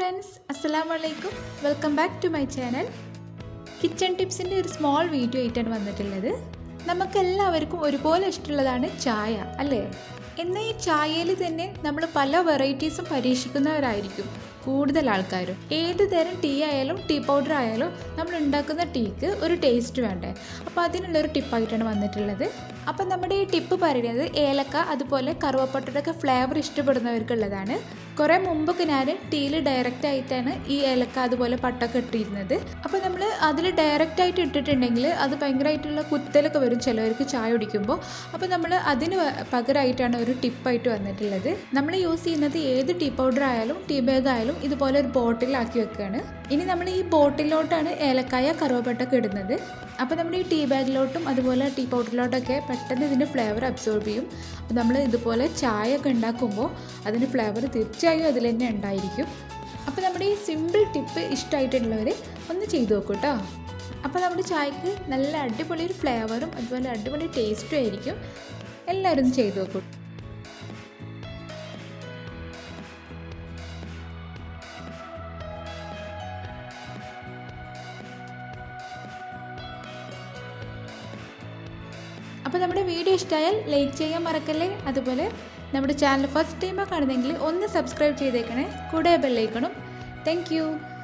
friends അസ്സലാമു അലൈക്കും welcome back to my channel kitchen ടിപ്സിൻ്റെ ഒരു സ്മോൾ വീഡിയോ ആയിട്ടാണ് വന്നിട്ടുള്ളത് നമുക്കെല്ലാവർക്കും ഒരുപോലെ ഇഷ്ടമുള്ളതാണ് ചായ അല്ലേ എന്നാൽ ഈ ചായയിൽ തന്നെ നമ്മൾ പല വെറൈറ്റീസും പരീക്ഷിക്കുന്നവരായിരിക്കും കൂടുതൽ ആൾക്കാരും ഏത് തരം ടീ ആയാലും ടീ പൗഡർ ആയാലും നമ്മൾ ഉണ്ടാക്കുന്ന ടീക്ക് ഒരു ടേസ്റ്റ് വേണ്ടേ അപ്പോൾ അതിനുള്ളൊരു ടിപ്പായിട്ടാണ് വന്നിട്ടുള്ളത് അപ്പം നമ്മുടെ ഈ ടിപ്പ് പറയുന്നത് ഏലക്ക അതുപോലെ കറുവപ്പട്ടയുടെ ഒക്കെ ഫ്ലേവർ ഇഷ്ടപ്പെടുന്നവർക്കുള്ളതാണ് കുറേ മുമ്പൊക്കെ ഞാൻ ടീയിൽ ഡയറക്റ്റ് ആയിട്ടാണ് ഈ ഏലക്ക അതുപോലെ പട്ടൊക്കെ ഇട്ടിരുന്നത് അപ്പോൾ നമ്മൾ അതിൽ ഡയറക്റ്റ് ആയിട്ട് ഇട്ടിട്ടുണ്ടെങ്കിൽ അത് ഭയങ്കരമായിട്ടുള്ള കുത്തലൊക്കെ വരും ചിലവർക്ക് ചായ കുടിക്കുമ്പോൾ അപ്പോൾ നമ്മൾ അതിന് വ- പകരമായിട്ടാണ് ഒരു ടിപ്പായിട്ട് വന്നിട്ടുള്ളത് നമ്മൾ യൂസ് ചെയ്യുന്നത് ഏത് ടീ പൗഡർ ആയാലും ടീ ബാഗ് ആയാലും ഇതുപോലെ ഒരു ബോട്ടിലാക്കി വെക്കുകയാണ് ഇനി നമ്മൾ ഈ ബോട്ടിലോട്ടാണ് ഏലക്കായ കറുവപ്പട്ടൊക്കെ ഇടുന്നത് അപ്പോൾ നമ്മൾ ഈ ടീ ബാഗിലോട്ടും അതുപോലെ ടീ പൗഡറിലോട്ടൊക്കെ പെട്ടെന്ന് ഇതിൻ്റെ ഫ്ലേവർ അബ്സോർബ് ചെയ്യും അപ്പോൾ നമ്മൾ ഇതുപോലെ ചായ ഒക്കെ ഉണ്ടാക്കുമ്പോൾ അതിൻ്റെ ഫ്ലേവർ തീർച്ചയായും അതിൽ തന്നെ ഉണ്ടായിരിക്കും അപ്പോൾ നമ്മുടെ ഈ സിമ്പിൾ ടിപ്പ് ഇഷ്ടമായിട്ടുള്ളവർ ഒന്ന് ചെയ്തു നോക്കൂ കേട്ടോ അപ്പോൾ നമ്മുടെ ചായക്ക് നല്ല അടിപൊളി ഒരു ഫ്ലേവറും അതുപോലെ അടിപൊളി ടേസ്റ്റും ആയിരിക്കും എല്ലാവരും ഒന്ന് ചെയ്തു നോക്കൂ അപ്പോൾ നമ്മുടെ വീഡിയോ ഇഷ്ടമായാൽ ലൈക്ക് ചെയ്യാൻ മറക്കല്ലേ അതുപോലെ നമ്മുടെ ചാനൽ ഫസ്റ്റ് ടൈമാണ് കാണുന്നതെങ്കിൽ ഒന്ന് സബ്സ്ക്രൈബ് ചെയ്തേക്കണേ കൂടെ ബെല്ലൈക്കണം താങ്ക് യു